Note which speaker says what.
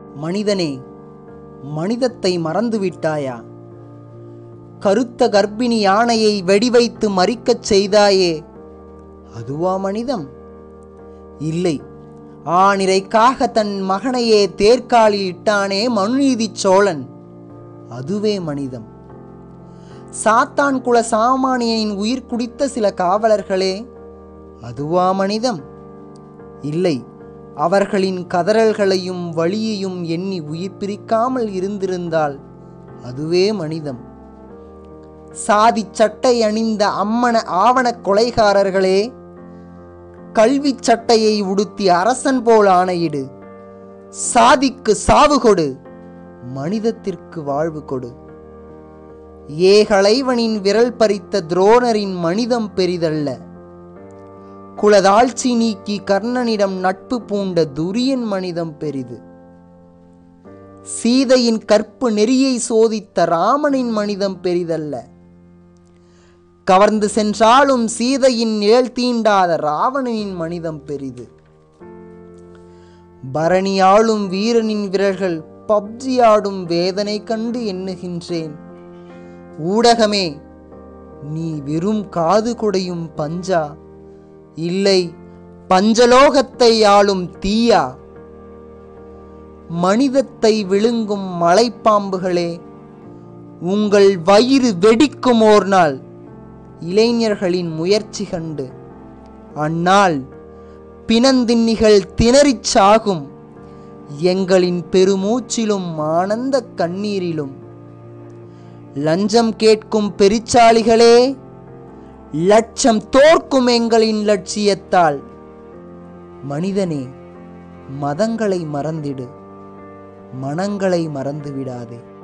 Speaker 1: மனிதனே மனிதத்தை மறந்துவிட்டாயா கருத்த கர்ப்பிணி யானையை வெடிவைத்து மறிக்கச் செய்தாயே அதுவா மனிதம் இல்லை ஆணிரைக்காக தன் மகனையே தேர்காலில் இட்டானே மனுநீதிச் சோழன் அதுவே மனிதம் சாத்தான் குல சாமானியனின் உயிர் குடித்த சில காவலர்களே அதுவா மனிதம் இல்லை அவர்களின் கதறல்களையும் வலியையும் எண்ணி உயிர் பிரிக்காமல் இருந்திருந்தால் அதுவே மனிதம் சாதி சட்டை அணிந்த அம்மன ஆவணக் கொலைகாரர்களே கல்வி சட்டையை உடுத்தி அரசன் போல் ஆணையிடு சாதிக்கு சாவு கொடு மனிதத்திற்கு வாழ்வு கொடு ஏகலைவனின் விரல் பறித்த துரோணரின் மனிதம் பெரிதல்ல குலதாழ்ச்சி நீக்கி கர்ணனிடம் நட்பு பூண்ட துரியன் மனிதம் பெரிது சீதையின் கற்பு நெறியை சோதித்த ராமனின் மனிதம் பெரிதல்ல கவர்ந்து சென்றாலும் சீதையின் நிழல் தீண்டாத ராவணனின் மனிதம் பெரிது பரணியாளும் வீரனின் விரல்கள் பப்ஜி ஆடும் வேதனை கண்டு எண்ணுகின்றேன் ஊடகமே நீ வெறும் காது கொடையும் பஞ்சா இல்லை பஞ்சலோகத்தை ஆளும் தீயா மனிதத்தை விழுங்கும் மலைப்பாம்புகளே உங்கள் வயிறு வெடிக்கும் ஓர் நாள் இளைஞர்களின் முயற்சி கண்டு அந்நாள் பிணந்தின்னிகள் திணறிச் சாகும் எங்களின் பெருமூச்சிலும் ஆனந்த கண்ணீரிலும் லஞ்சம் கேட்கும் பெரிச்சாளிகளே லட்சம் தோற்கும் எங்களின் லட்சியத்தால் மனிதனே மதங்களை மறந்திடு மனங்களை மறந்து விடாதே